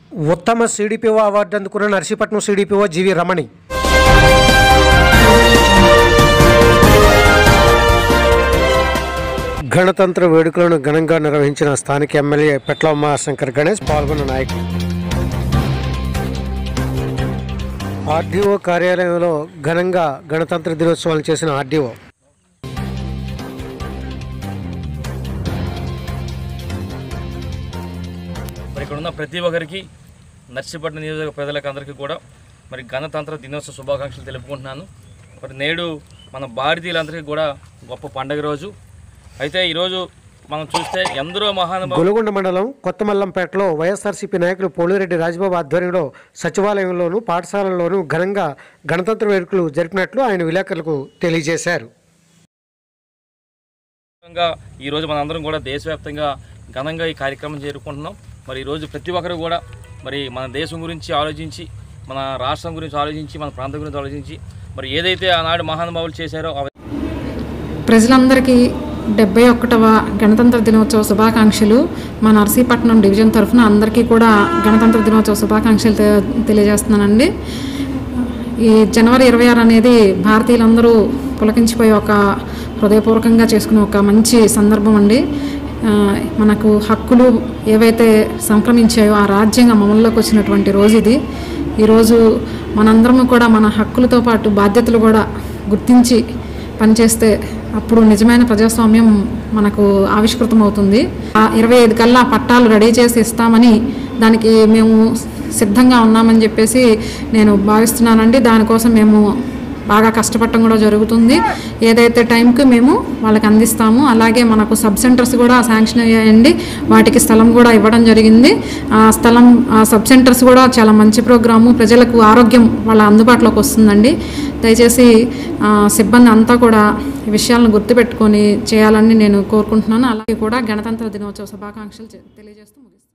ఉత్తమ CDPO award అందుకున్న Narsipatnam CDPO జీవి రమణి గణతంత్ర వేడుకలను ఘనంగా నిర్వహించిన స్థానిక ఎమ్మెల్యే పెట్ల ఉమాశంకర్ గణేష్ పాల్గొన్న నాయకులు ఆర్డీఓ కార్యాలయంలో ఘనంగా గణతంత్ర దినోత్సవాలు చేసిన ఆర్డీఓ మరి ఇక్కడ ఉన్న ప్రతి ఒక్కరికి నర్సీపట్నం నియోజక ప్రజలకు అందరికీ కూడా మరి గణతంత్ర దినోత్సవ శుభాకాంక్షలు తెలుపుకుంటున్నాను మరి నేడు మన భారతీయులందరికీ కూడా గొప్ప పండగ రోజు అయితే ఈరోజు మనం చూస్తే ఎందరో మహానుభావులు గొలుగొండ మండలం కొత్తమల్లంపేటలో వైఎస్ఆర్సీపీ నాయకులు పోలిరెడ్డి రాజబాబు ఆధ్వర్యంలో సచివాలయంలోను పాఠశాలల్లోనూ ఘనంగా గణతంత్ర వేడుకలు జరిపినట్లు ఆయన విలేకరులకు తెలియజేశారు ఘనంగా ఈరోజు మనందరం కూడా దేశవ్యాప్తంగా ఘనంగా ఈ కార్యక్రమం చేరుకుంటున్నాం మరి ఈరోజు ప్రతి ఒక్కరు కూడా మరి మన దేశం గురించి ఆలోచించి మన రాష్ట్రం గురించి ఆలోచించి మన ప్రాంతం గురించి ఆలోచించి మరి ఏదైతే ఆనాడు మహానుభావులు చేశారో అవి ప్రజలందరికీ డెబ్బై ఒకటవ గణతంత్ర దినోత్సవ శుభాకాంక్షలు మా నర్సీపట్నం డివిజన్ తరఫున అందరికీ కూడా గణతంత్ర దినోత్సవ శుభాకాంక్షలు తె- తెలియజేస్తున్నానండి ఈ జనవరి ఇరవై ఆరు అనేది భారతీయులందరూ పులకించిపోయి ఒక హృదయపూర్వకంగా చేసుకునే ఒక మంచి సందర్భం అండి ఆ, మనకు హక్కులు ఏవైతే సంక్రమించాయో ఆ రాజ్యాంగం అమల్లోకి వచ్చినటువంటి రోజు ఇది ఈరోజు మనందరము కూడా మన హక్కులతో పాటు బాధ్యతలు కూడా గుర్తించి పనిచేస్తే అప్పుడు నిజమైన ప్రజాస్వామ్యం మనకు ఆవిష్కృతం అవుతుంది ఆ ఇరవై ఐదు కల్లా పట్టాలు రెడీ చేసి ఇస్తామని దానికి మేము సిద్ధంగా ఉన్నామని చెప్పేసి నేను భావిస్తున్నానండి దానికోసం మేము బాగా కష్టపడటం కూడా జరుగుతుంది ఏదైతే టైంకి మేము వాళ్ళకి అందిస్తాము అలాగే మనకు సబ్ సెంటర్స్ కూడా శాంక్షన్ అయ్యాయండి వాటికి స్థలం కూడా ఇవ్వడం జరిగింది ఆ స్థలం ఆ సబ్ సెంటర్స్ కూడా చాలా మంచి ప్రోగ్రాము ప్రజలకు ఆరోగ్యం వాళ్ళ అందుబాటులోకి వస్తుందండి దయచేసి ఆ, సిబ్బంది అంతా కూడా ఈ విషయాలను గుర్తుపెట్టుకొని చేయాలని నేను కోరుకుంటున్నాను అలాగే కూడా గణతంత్ర దినోత్సవ శుభాకాంక్షలు చె- తెలియజేస్తూ ముగిస్తాను